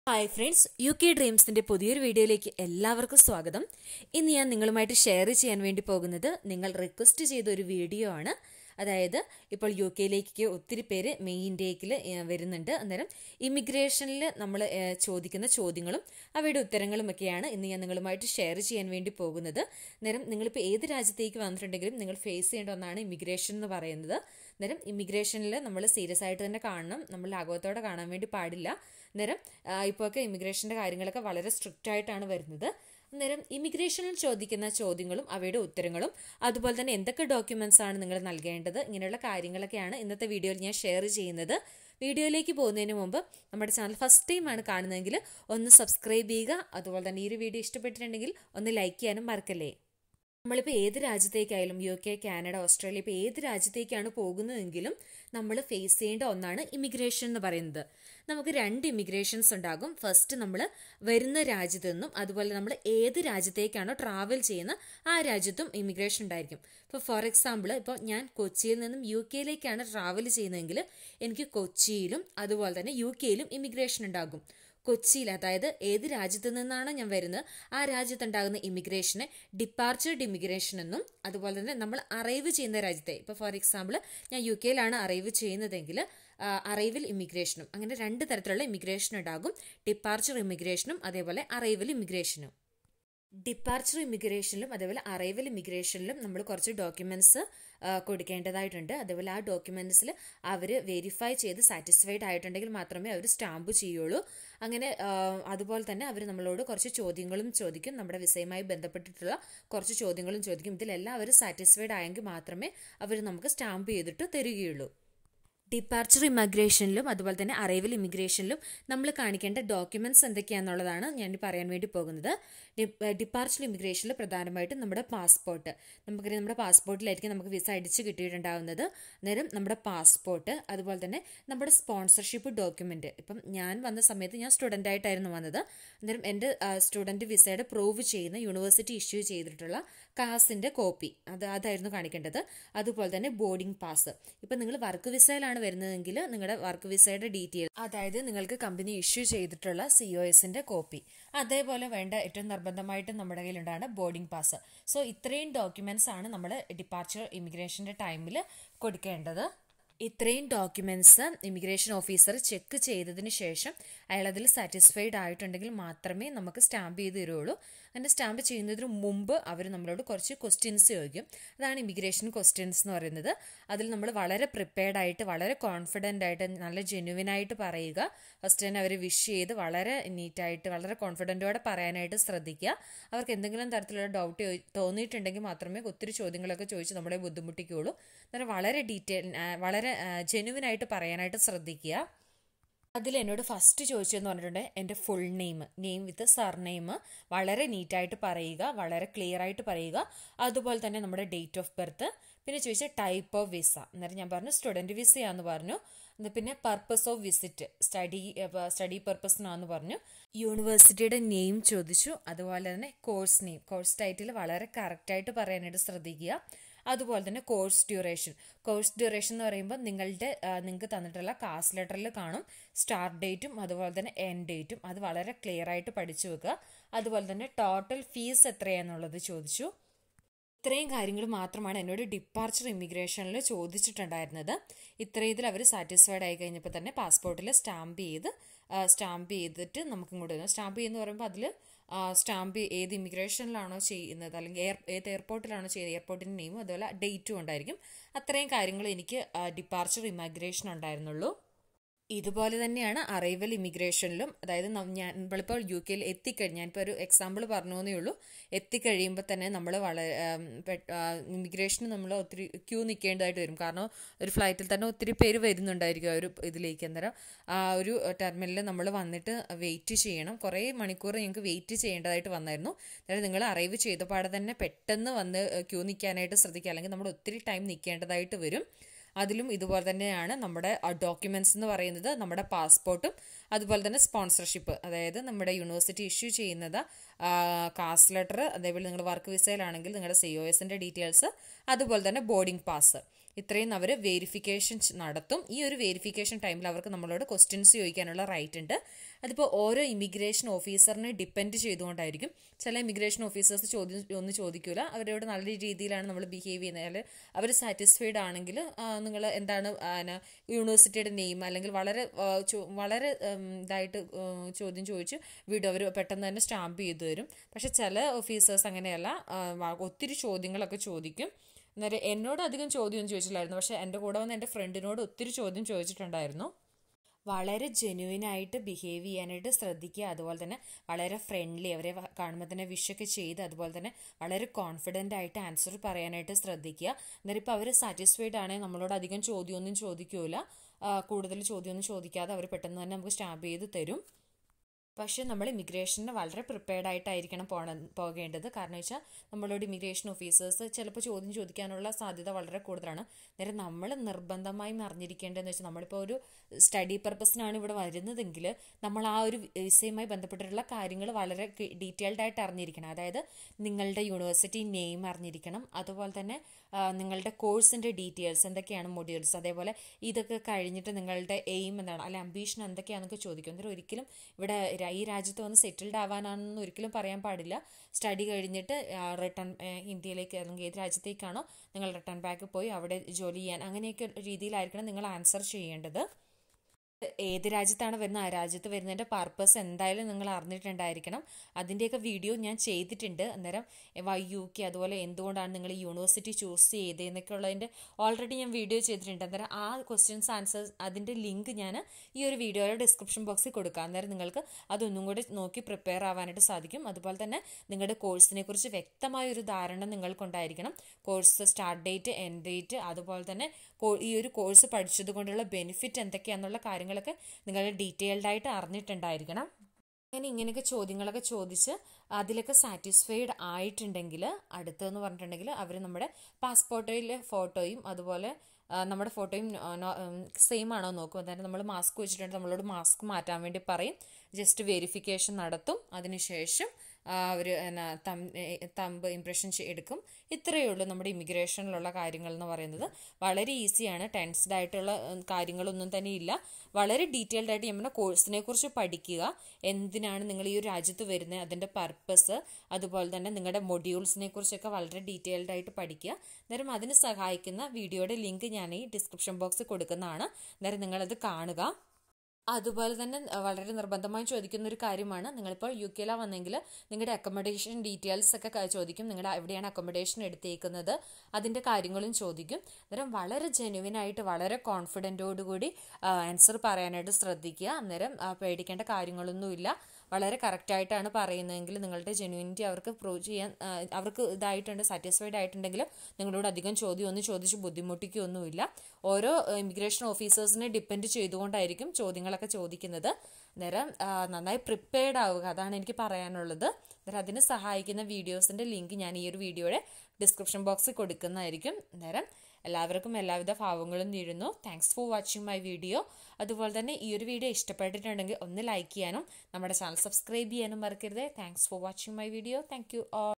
hi friends U K ഡ്രീംസിന്റെ പുതിയൊരു വീഡിയോയിലേക്ക് എല്ലാവർക്കും സ്വാഗതം ഇന്ന് ഞാൻ നിങ്ങളുമായിട്ട് ഷെയർ ചെയ്യാൻ വേണ്ടി പോകുന്നത് നിങ്ങൾ റിക്വസ്റ്റ് ചെയ്ത ഒരു വീഡിയോ ആണ് അതായത് ഇപ്പോൾ യു കെയിലേക്ക് ഒത്തിരി പേര് മെയ് ഇൻഡേക്കിൽ വരുന്നുണ്ട് അന്നേരം ഇമിഗ്രേഷനിൽ നമ്മൾ ചോദിക്കുന്ന ചോദ്യങ്ങളും അവയുടെ ഉത്തരങ്ങളും ഒക്കെയാണ് ഇന്ന് ഞാൻ നിങ്ങളുമായിട്ട് ഷെയർ ചെയ്യാൻ വേണ്ടി പോകുന്നത് അന്നേരം നിങ്ങളിപ്പോൾ ഏത് രാജ്യത്തേക്ക് വന്നിട്ടുണ്ടെങ്കിലും നിങ്ങൾ ഫേസ് ചെയ്യേണ്ട ഒന്നാണ് ഇമിഗ്രേഷൻ എന്ന് പറയുന്നത് അന്നേരം ഇമിഗ്രേഷനിൽ നമ്മൾ സീരിയസ് ആയിട്ട് തന്നെ കാണണം നമ്മൾ ലാഘവത്തോടെ കാണാൻ വേണ്ടി പാടില്ല അന്നേരം ഇപ്പോഴൊക്കെ ഇമിഗ്രേഷൻ്റെ കാര്യങ്ങളൊക്കെ വളരെ സ്ട്രിക്റ്റ് ആയിട്ടാണ് വരുന്നത് അന്നേരം ഇമിഗ്രേഷനിൽ ചോദിക്കുന്ന ചോദ്യങ്ങളും അവയുടെ ഉത്തരങ്ങളും അതുപോലെ തന്നെ എന്തൊക്കെ ഡോക്യുമെന്റ്സ് ആണ് നിങ്ങൾ നൽകേണ്ടത് ഇങ്ങനെയുള്ള കാര്യങ്ങളൊക്കെയാണ് ഇന്നത്തെ വീഡിയോയിൽ ഞാൻ ഷെയർ ചെയ്യുന്നത് വീഡിയോയിലേക്ക് പോകുന്നതിന് മുമ്പ് നമ്മുടെ ചാനൽ ഫസ്റ്റ് ടൈം ആണ് കാണുന്നതെങ്കിൽ ഒന്ന് സബ്സ്ക്രൈബ് ചെയ്യുക അതുപോലെ തന്നെ ഈ ഒരു വീഡിയോ ഇഷ്ടപ്പെട്ടിട്ടുണ്ടെങ്കിൽ ഒന്ന് ലൈക്ക് ചെയ്യാനും മറക്കല്ലേ നമ്മളിപ്പോൾ ഏത് രാജ്യത്തേക്കായാലും യു കെ കാനഡ ഓസ്ട്രേലിയ ഇപ്പോൾ ഏത് രാജ്യത്തേക്കാണ് പോകുന്നതെങ്കിലും നമ്മൾ ഫേസ് ചെയ്യേണ്ട ഒന്നാണ് ഇമിഗ്രേഷൻ എന്ന് പറയുന്നത് നമുക്ക് രണ്ട് ഇമിഗ്രേഷൻസ് ഉണ്ടാകും ഫസ്റ്റ് നമ്മൾ വരുന്ന രാജ്യത്തു നിന്നും അതുപോലെ നമ്മൾ ഏത് രാജ്യത്തേക്കാണോ ട്രാവൽ ചെയ്യുന്ന ആ രാജ്യത്തും ഇമിഗ്രേഷൻ ഉണ്ടായിരിക്കും ഇപ്പോൾ ഫോർ എക്സാമ്പിൾ ഇപ്പോൾ ഞാൻ കൊച്ചിയിൽ നിന്നും യു കെയിലേക്കാണ് ട്രാവൽ ചെയ്യുന്നതെങ്കിൽ എനിക്ക് കൊച്ചിയിലും അതുപോലെ തന്നെ യു കെയിലും ഇമിഗ്രേഷൻ ഉണ്ടാകും കൊച്ചിയിൽ അതായത് ഏത് രാജ്യത്തു നിന്നാണോ ഞാൻ വരുന്നത് ആ രാജ്യത്തുണ്ടാകുന്ന ഇമിഗ്രേഷനെ ഡിപ്പാർച്ചേർഡ് ഇമിഗ്രേഷൻ എന്നും അതുപോലെ തന്നെ നമ്മൾ അറൈവ് ചെയ്യുന്ന രാജ്യത്തെ ഇപ്പോൾ ഫോർ എക്സാമ്പിൾ ഞാൻ യു കെയിലാണ് അറൈവ് ചെയ്യുന്നതെങ്കിൽ അറൈവൽ ഇമിഗ്രേഷനും അങ്ങനെ രണ്ട് തരത്തിലുള്ള ഇമിഗ്രേഷൻ ഉണ്ടാകും ഡിപ്പാർച്ചർ ഇമിഗ്രേഷനും അതേപോലെ അറൈവൽ ഇമിഗ്രേഷനും ഡിപ്പാർച്ചർ ഇമിഗ്രേഷനിലും അതേപോലെ അറൈവൽ ഇമിഗ്രേഷനിലും നമ്മൾ കുറച്ച് ഡോക്യുമെന്റ്സ് കൊടുക്കേണ്ടതായിട്ടുണ്ട് അതേപോലെ ആ ഡോക്യുമെന്റ്സിൽ അവർ വെരിഫൈ ചെയ്ത് സാറ്റിസ്ഫൈഡ് ആയിട്ടുണ്ടെങ്കിൽ മാത്രമേ അവർ സ്റ്റാമ്പ് ചെയ്യുള്ളൂ അങ്ങനെ അതുപോലെ തന്നെ അവർ നമ്മളോട് കുറച്ച് ചോദ്യങ്ങളും ചോദിക്കും നമ്മുടെ വിസയുമായി ബന്ധപ്പെട്ടിട്ടുള്ള കുറച്ച് ചോദ്യങ്ങളും ചോദിക്കും ഇതിലെല്ലാം അവർ സാറ്റിസ്ഫൈഡ് ആയെങ്കിൽ മാത്രമേ അവർ നമുക്ക് സ്റ്റാമ്പ് ചെയ്തിട്ട് തരികയുള്ളൂ ഡിപ്പാർച്ചർ ഇമിഗ്രേഷനിലും അതുപോലെ തന്നെ അറൈവൽ ഇമിഗ്രേഷനിലും നമ്മൾ കാണിക്കേണ്ട ഡോക്യുമെന്റ്സ് എന്തൊക്കെയാണെന്നുള്ളതാണ് ഞാൻ പറയാൻ വേണ്ടി പോകുന്നത് ഡിപ്പാർച്ചർ ഇമിഗ്രേഷനിൽ പ്രധാനമായിട്ടും നമ്മുടെ പാസ്പോർട്ട് നമുക്കറിയാം നമ്മുടെ പാസ്പോർട്ടിലായിരിക്കും നമുക്ക് വിസ അടിച്ച് കിട്ടിയിട്ടുണ്ടാവുന്നത് അന്നേരം നമ്മുടെ പാസ്പോർട്ട് അതുപോലെ തന്നെ നമ്മുടെ സ്പോൺസർഷിപ്പ് ഡോക്യുമെന്റ് ഇപ്പം ഞാൻ വന്ന സമയത്ത് ഞാൻ സ്റ്റുഡൻ്റ് ആയിട്ടായിരുന്നു വന്നത് അന്നേരം എൻ്റെ സ്റ്റുഡൻറ്റ് വിസയുടെ പ്രൂവ് ചെയ്യുന്ന യൂണിവേഴ്സിറ്റി ഇഷ്യൂ ചെയ്തിട്ടുള്ള കാസിൻ്റെ കോപ്പി അത് അതായിരുന്നു കാണിക്കേണ്ടത് അതുപോലെ തന്നെ ബോർഡിംഗ് പാസ് ഇപ്പം നിങ്ങൾ വർക്ക് വിസയിലാണ് വരുന്നതെങ്കിൽ നിങ്ങളുടെ വർക്ക് വിസയുടെ ഡീറ്റെയിൽ അതായത് നിങ്ങൾക്ക് കമ്പനി ഇഷ്യൂ ചെയ്തിട്ടുള്ള സി ഒ എസിന്റെ കോപ്പി അതേപോലെ വേണ്ട ഏറ്റവും നിർബന്ധമായിട്ടും നമ്മുടെ കയ്യിലുണ്ടാണ് ബോർഡിംഗ് പാസ് സോ ഇത്രയും ഡോക്യുമെന്റ്സ് ആണ് നമ്മൾ ഡിപ്പാർച്ചർ ഇമിഗ്രേഷന്റെ ടൈമിൽ കൊടുക്കേണ്ടത് ഇത്രയും ഡോക്യുമെന്റ്സ് ഇമിഗ്രേഷൻ ഓഫീസർ ചെക്ക് ചെയ്തതിന് ശേഷം അയാൾ അതിൽ സാറ്റിസ്ഫൈഡ് ആയിട്ടുണ്ടെങ്കിൽ മാത്രമേ നമുക്ക് സ്റ്റാമ്പ് ചെയ്ത് തരുള്ളൂ അങ്ങനെ സ്റ്റാമ്പ് ചെയ്യുന്നതിന് മുമ്പ് അവർ നമ്മളോട് കുറച്ച് ക്വസ്റ്റ്യൻസ് ചോദിക്കും അതാണ് ഇമിഗ്രേഷൻ ക്വസ്റ്റ്യൻസ് എന്ന് പറയുന്നത് അതിൽ നമ്മൾ വളരെ പ്രിപ്പയർഡ് ആയിട്ട് വളരെ കോൺഫിഡൻ്റ് ആയിട്ട് നല്ല ജെന്യുവിൻ ആയിട്ട് പറയുക ഫസ്റ്റ് തന്നെ അവർ വിഷ് ചെയ്ത് വളരെ നീറ്റായിട്ട് വളരെ കോൺഫിഡൻറ്റോടെ പറയാനായിട്ട് ശ്രദ്ധിക്കുക അവർക്ക് എന്തെങ്കിലും തരത്തിലുള്ള ഡൗട്ട് തോന്നിയിട്ടുണ്ടെങ്കിൽ മാത്രമേ ഒത്തിരി ചോദ്യങ്ങളൊക്കെ ചോദിച്ച് നമ്മളെ ബുദ്ധിമുട്ടിക്കുകയുള്ളൂ അന്നേരം വളരെ ഡീറ്റെയിൽ വളരെ ജെന്യുവിൻ ആയിട്ട് പറയാനായിട്ട് ശ്രദ്ധിക്കുക അതിൽ എന്നോട് ഫസ്റ്റ് ചോദിച്ചതെന്ന് പറഞ്ഞിട്ടുണ്ട് എൻ്റെ full name name with surname വളരെ നീറ്റായിട്ട് പറയുക വളരെ ക്ലിയർ ആയിട്ട് പറയുക അതുപോലെ തന്നെ നമ്മുടെ ഡേറ്റ് ഓഫ് ബർത്ത് പിന്നെ ചോദിച്ച ടൈപ്പ് ഓഫ് വിസ അന്നേരം ഞാൻ പറഞ്ഞു സ്റ്റുഡൻറ്റ് വിസയാന്ന് പറഞ്ഞു പിന്നെ purpose of visit study study പർപ്പസിനാന്ന് പറഞ്ഞു യൂണിവേഴ്സിറ്റിയുടെ നെയിം ചോദിച്ചു അതുപോലെ തന്നെ കോഴ്സ് നെയിം കോഴ്സ് ടൈറ്റിൽ വളരെ കറക്റ്റായിട്ട് പറയാനായിട്ട് ശ്രദ്ധിക്കുക അതുപോലെ തന്നെ കോഴ്സ് ഡ്യൂറേഷൻ കോഴ്സ് ഡ്യൂറേഷൻ എന്ന് പറയുമ്പോൾ നിങ്ങളുടെ നിങ്ങൾക്ക് തന്നിട്ടുള്ള കാസ്റ്റ് ലെറ്ററിൽ കാണും സ്റ്റാർട്ട് ഡേറ്റും അതുപോലെ തന്നെ എൻഡ് ഡേറ്റും അത് വളരെ ക്ലിയർ ആയിട്ട് പഠിച്ചു വെക്കുക അതുപോലെ തന്നെ ടോട്ടൽ ഫീസ് എത്രയാണെന്നുള്ളത് ചോദിച്ചു ഇത്രയും കാര്യങ്ങൾ മാത്രമാണ് എന്നോട് ഡിപ്പാർച്ചർ ഇമിഗ്രേഷനിൽ ചോദിച്ചിട്ടുണ്ടായിരുന്നത് ഇത്രയും ഇതിൽ അവർ സാറ്റിസ്ഫൈഡ് ആയി കഴിഞ്ഞപ്പോൾ തന്നെ പാസ്പോർട്ടിൽ സ്റ്റാമ്പ് ചെയ്ത് സ്റ്റാമ്പ് ചെയ്തിട്ട് നമുക്ക് ഇങ്ങോട്ട് വരും സ്റ്റാമ്പ് ചെയ്യുന്ന പറയുമ്പോൾ അതിൽ സ്റ്റാമ്പ് ഏത് ഇമിഗ്രേഷനിലാണോ ചെയ്യുന്നത് അല്ലെങ്കിൽ എയർ ഏത് എയർപോർട്ടിലാണോ ചെയ്യുന്നത് എയർപോർട്ടിൻ്റെ നെയിമും അതുപോലെ ഡേറ്റും ഉണ്ടായിരിക്കും അത്രയും കാര്യങ്ങൾ എനിക്ക് ഡിപ്പാർച്ചർ ഇമിഗ്രേഷൻ ഉണ്ടായിരുന്നുള്ളൂ ഇതുപോലെ തന്നെയാണ് അറൈവൽ ഇമിഗ്രേഷനിലും അതായത് ഞാൻ നമ്മളിപ്പോൾ യു കെയിൽ എത്തിക്കഴിഞ്ഞ് ഞാനിപ്പോൾ ഒരു എക്സാമ്പിൾ പറഞ്ഞു എന്നേ ഉള്ളൂ എത്തിക്കഴിയുമ്പോൾ തന്നെ നമ്മൾ വളരെ ഇമിഗ്രേഷന് നമ്മൾ ഒത്തിരി ക്യൂ നിൽക്കേണ്ടതായിട്ട് വരും കാരണം ഒരു ഫ്ലൈറ്റിൽ തന്നെ ഒത്തിരി പേര് വരുന്നുണ്ടായിരിക്കും ആ ഒരു ഇതിലേക്ക് അന്നേരം ആ ഒരു ടെർമിനലിൽ നമ്മൾ വന്നിട്ട് വെയിറ്റ് ചെയ്യണം കുറേ മണിക്കൂർ ഞങ്ങൾക്ക് വെയിറ്റ് ചെയ്യേണ്ടതായിട്ട് വന്നായിരുന്നു അതായത് നിങ്ങൾ അറൈവ് ചെയ്ത പാടെ തന്നെ പെട്ടെന്ന് വന്ന് ക്യൂ നിൽക്കാനായിട്ട് ശ്രദ്ധിക്കുക അല്ലെങ്കിൽ നമ്മൾ ഒത്തിരി ടൈം നിൽക്കേണ്ടതായിട്ട് വരും അതിലും ഇതുപോലെ തന്നെയാണ് നമ്മുടെ ഡോക്യുമെന്റ്സ് എന്ന് പറയുന്നത് നമ്മുടെ പാസ്പോർട്ടും അതുപോലെ തന്നെ സ്പോൺസർഷിപ്പ് അതായത് നമ്മുടെ യൂണിവേഴ്സിറ്റി ഇഷ്യൂ ചെയ്യുന്നത് കാസ്റ്റ് ലെറ്റർ അതേപോലെ നിങ്ങൾ വർക്ക് വിസയിലാണെങ്കിൽ നിങ്ങളുടെ സി ഒ എസിൻ്റെ ഡീറ്റെയിൽസ് അതുപോലെ തന്നെ ബോർഡിംഗ് പാസ് ഇത്രയും അവർ വെരിഫിക്കേഷൻ നടത്തും ഈ ഒരു വെരിഫിക്കേഷൻ ടൈമിൽ അവർക്ക് നമ്മളോട് ക്വസ്റ്റ്യൻസ് ചോദിക്കാനുള്ള റൈറ്റ് ഉണ്ട് അതിപ്പോൾ ഓരോ ഇമിഗ്രേഷൻ ഓഫീസറിനെ ഡിപ്പെൻഡ് ചെയ്തുകൊണ്ടായിരിക്കും ചില ഇമിഗ്രേഷൻ ഓഫീസേഴ്സ് ചോദ്യം ഒന്നും ചോദിക്കില്ല അവരോട് നല്ല രീതിയിലാണ് നമ്മൾ ബിഹേവ് ചെയ്യുന്നത് അവർ സാറ്റിസ്ഫൈഡ് ആണെങ്കിൽ നിങ്ങൾ എന്താണ് യൂണിവേഴ്സിറ്റിയുടെ നെയിം അല്ലെങ്കിൽ വളരെ വളരെ ഇതായിട്ട് ചോദ്യം ചോദിച്ച് വീട് അവർ പെട്ടെന്ന് തന്നെ സ്റ്റാമ്പ് ചെയ്തു തരും പക്ഷെ ചില ഓഫീസേഴ്സ് അങ്ങനെയല്ല ഒത്തിരി ചോദ്യങ്ങളൊക്കെ ചോദിക്കും അന്നേരം എന്നോട് അധികം ചോദ്യം ചോദിച്ചില്ലായിരുന്നു പക്ഷെ എൻ്റെ കൂടെ വന്ന് എൻ്റെ ഫ്രണ്ടിനോട് ഒത്തിരി ചോദ്യം ചോദിച്ചിട്ടുണ്ടായിരുന്നു വളരെ ജെന്യുവിനായിട്ട് ബിഹേവ് ചെയ്യാനായിട്ട് ശ്രദ്ധിക്കുക അതുപോലെ തന്നെ വളരെ ഫ്രണ്ട്ലി അവരെ കാണുമ്പോൾ തന്നെ വിഷൊക്കെ ചെയ്ത് അതുപോലെ തന്നെ വളരെ കോൺഫിഡൻ്റ് ആയിട്ട് ആൻസർ പറയാനായിട്ട് ശ്രദ്ധിക്കുക അന്നേരം ഇപ്പോൾ അവർ സാറ്റിസ്ഫൈഡ് ആണെങ്കിൽ നമ്മളോട് അധികം ചോദ്യമൊന്നും ചോദിക്കൂല കൂടുതൽ ചോദ്യമൊന്നും ചോദിക്കാതെ അവർ പെട്ടെന്ന് തന്നെ നമുക്ക് സ്റ്റാമ്പ് ചെയ്ത് തരും പക്ഷേ നമ്മൾ ഇമിഗ്രേഷന് വളരെ പ്രിപ്പയർഡ് ആയിട്ടായിരിക്കണം പോണ പോകേണ്ടത് കാരണം വെച്ചാൽ നമ്മളോട് ഇമിഗ്രേഷൻ ഓഫീസേഴ്സ് ചിലപ്പോൾ ചോദ്യം ചോദിക്കാനുള്ള സാധ്യത വളരെ കൂടുതലാണ് നേരെ നമ്മൾ നിർബന്ധമായും അറിഞ്ഞിരിക്കേണ്ടതെന്ന് വെച്ചാൽ നമ്മളിപ്പോൾ ഒരു സ്റ്റഡി പർപ്പസിനാണ് ഇവിടെ വരുന്നതെങ്കിൽ നമ്മൾ ആ ഒരു വിസയുമായി ബന്ധപ്പെട്ടിട്ടുള്ള കാര്യങ്ങൾ വളരെ ഡീറ്റെയിൽഡ് ആയിട്ട് അറിഞ്ഞിരിക്കണം അതായത് നിങ്ങളുടെ യൂണിവേഴ്സിറ്റി നെയിം അറിഞ്ഞിരിക്കണം അതുപോലെ തന്നെ നിങ്ങളുടെ കോഴ്സിൻ്റെ ഡീറ്റെയിൽസ് എന്തൊക്കെയാണ് മൊഡ്യൂൾസ് അതേപോലെ ഇതൊക്കെ കഴിഞ്ഞിട്ട് നിങ്ങളുടെ എയിം എന്താണ് അല്ലെ അംബീഷൻ എന്തൊക്കെയാണെന്നൊക്കെ ചോദിക്കും അന്നേരം ഒരിക്കലും ഇവിടെ ഈ രാജ്യത്ത് വന്ന് സെറ്റിൽഡ് ആവാനാണെന്ന് ഒരിക്കലും പറയാൻ പാടില്ല സ്റ്റഡി കഴിഞ്ഞിട്ട് റിട്ടേൺ ഇന്ത്യയിലേക്ക് അല്ലെങ്കിൽ ഏത് രാജ്യത്തേക്കാണോ നിങ്ങൾ റിട്ടേൺ ബാക്ക് പോയി അവിടെ ജോലി ചെയ്യാൻ അങ്ങനെയൊക്കെ രീതിയിലായിരിക്കണം നിങ്ങൾ ആൻസർ ചെയ്യേണ്ടത് ഏത് രാജ്യത്താണ് വരുന്നത് ആ രാജ്യത്ത് വരുന്നതിൻ്റെ പർപ്പസ് എന്തായാലും നിങ്ങൾ അറിഞ്ഞിട്ടുണ്ടായിരിക്കണം അതിൻ്റെയൊക്കെ വീഡിയോ ഞാൻ ചെയ്തിട്ടുണ്ട് അന്നേരം വൈ യു കെ അതുപോലെ എന്തുകൊണ്ടാണ് നിങ്ങൾ യൂണിവേഴ്സിറ്റി ചൂസ് ചെയ്തതെന്നൊക്കെ ഉള്ളതിൻ്റെ ഓൾറെഡി ഞാൻ വീഡിയോ ചെയ്തിട്ടുണ്ട് അന്നേരം ആ ക്വസ്റ്റ്യൻസ് ആൻസേഴ്സ് അതിൻ്റെ ലിങ്ക് ഞാൻ ഈ ഒരു വീഡിയോയുടെ ഡിസ്ക്രിപ്ഷൻ ബോക്സിൽ കൊടുക്കാം അന്നേരം നിങ്ങൾക്ക് അതൊന്നും കൂടി നോക്കി പ്രിപ്പയർ ആവാനായിട്ട് സാധിക്കും അതുപോലെ തന്നെ നിങ്ങളുടെ കോഴ്സിനെ കുറിച്ച് വ്യക്തമായ ഒരു ധാരണ നിങ്ങൾക്കുണ്ടായിരിക്കണം course start date end date അതുപോലെ തന്നെ ഈ ഒരു കോഴ്സ് പഠിച്ചത് കൊണ്ടുള്ള ബെനിഫിറ്റ് എന്തൊക്കെയാണെന്നുള്ള കാര്യങ്ങളൊക്കെ നിങ്ങൾ ഡീറ്റെയിൽഡ് ആയിട്ട് അറിഞ്ഞിട്ടുണ്ടായിരിക്കണം അങ്ങനെ ഇങ്ങനെയൊക്കെ ചോദ്യങ്ങളൊക്കെ ചോദിച്ച് അതിലൊക്കെ സാറ്റിസ്ഫൈഡ് ആയിട്ടുണ്ടെങ്കിൽ അടുത്തതെന്ന് പറഞ്ഞിട്ടുണ്ടെങ്കിൽ അവർ നമ്മുടെ പാസ്പോർട്ടിലെ ഫോട്ടോയും അതുപോലെ നമ്മുടെ ഫോട്ടോയും സെയിം ആണോ നോക്കും അതായത് നമ്മൾ മാസ്ക് വെച്ചിട്ടുണ്ടെങ്കിൽ നമ്മളോട് മാസ്ക് മാറ്റാൻ വേണ്ടി പറയും ജസ്റ്റ് വെരിഫിക്കേഷൻ നടത്തും അതിനുശേഷം അവർ തമ്പ് ഇംപ്രഷൻ എടുക്കും ഇത്രയേ ഉള്ളൂ നമ്മുടെ ഇമിഗ്രേഷനിലുള്ള കാര്യങ്ങൾ എന്ന് പറയുന്നത് വളരെ ഈസിയാണ് ടെൻസ്ഡ് ആയിട്ടുള്ള കാര്യങ്ങളൊന്നും തന്നെ ഇല്ല വളരെ ഡീറ്റെയിൽഡ് ആയിട്ട് നമ്മുടെ കോഴ്സിനെ കുറിച്ച് പഠിക്കുക എന്തിനാണ് നിങ്ങൾ ഈ ഒരു രാജ്യത്ത് വരുന്നത് അതിൻ്റെ പർപ്പസ് അതുപോലെ തന്നെ നിങ്ങളുടെ മൊഡ്യൂൾസിനെ കുറിച്ചൊക്കെ വളരെ ഡീറ്റെയിൽഡ് ആയിട്ട് പഠിക്കുക അന്നേരം അതിന് സഹായിക്കുന്ന വീഡിയോയുടെ ലിങ്ക് ഞാൻ ഈ ഡിസ്ക്രിപ്ഷൻ ബോക്സിൽ കൊടുക്കുന്നതാണ് അന്നേരം നിങ്ങളത് കാണുക അതുപോലെ തന്നെ വളരെ നിർബന്ധമായും ചോദിക്കുന്ന ഒരു കാര്യമാണ് നിങ്ങളിപ്പോൾ യു കെയിലാണ് വന്നെങ്കിൽ നിങ്ങളുടെ അക്കോമഡേഷൻ ഡീറ്റെയിൽസ് ഒക്കെ ചോദിക്കും നിങ്ങളുടെ എവിടെയാണ് അക്കോമഡേഷൻ എടുത്തേക്കുന്നത് അതിൻ്റെ കാര്യങ്ങളും ചോദിക്കും അന്നേരം വളരെ ജെനുവിൻ ആയിട്ട് വളരെ കോൺഫിഡൻറ്റോടുകൂടി ആൻസർ പറയാനായിട്ട് ശ്രദ്ധിക്കുക അന്നേരം പേടിക്കേണ്ട കാര്യങ്ങളൊന്നുമില്ല വളരെ കറക്റ്റായിട്ടാണ് പറയുന്നതെങ്കിൽ നിങ്ങളുടെ ജെനുവിനിറ്റി അവർക്ക് പ്രൂവ് ചെയ്യാൻ അവർക്ക് ഇതായിട്ടുണ്ട് സാറ്റിസ്ഫൈഡ് ആയിട്ടുണ്ടെങ്കിൽ നിങ്ങളോട് അധികം ചോദ്യം ഒന്നും ചോദിച്ച് ബുദ്ധിമുട്ടിക്കൊന്നുമില്ല ഓരോ ഇമിഗ്രേഷൻ ഓഫീസേഴ്സിനെ ഡിപ്പെൻഡ് ചെയ്തുകൊണ്ടായിരിക്കും ചോദ്യങ്ങളൊക്കെ ചോദിക്കുന്നത് അന്നേരം നന്നായി പ്രിപ്പയർഡ് ആവുക അതാണ് എനിക്ക് പറയാനുള്ളത് അന്നേരം അതിന് സഹായിക്കുന്ന വീഡിയോസിൻ്റെ ലിങ്ക് ഞാൻ ഈ ഒരു വീഡിയോയുടെ ഡിസ്ക്രിപ്ഷൻ ബോക്സിൽ കൊടുക്കുന്നതായിരിക്കും അന്നേരം എല്ലാവർക്കും എല്ലാവിധ ഭാവങ്ങളും നേരുന്നു thanks for watching my video അതുപോലെ തന്നെ ഈ ഒരു വീഡിയോ ഇഷ്ടപ്പെട്ടിട്ടുണ്ടെങ്കിൽ ഒന്ന് ലൈക്ക് ചെയ്യാനും നമ്മുടെ ചാനൽ സബ്സ്ക്രൈബ് ചെയ്യാനും മറക്കരുത് thanks for watching my video thank you all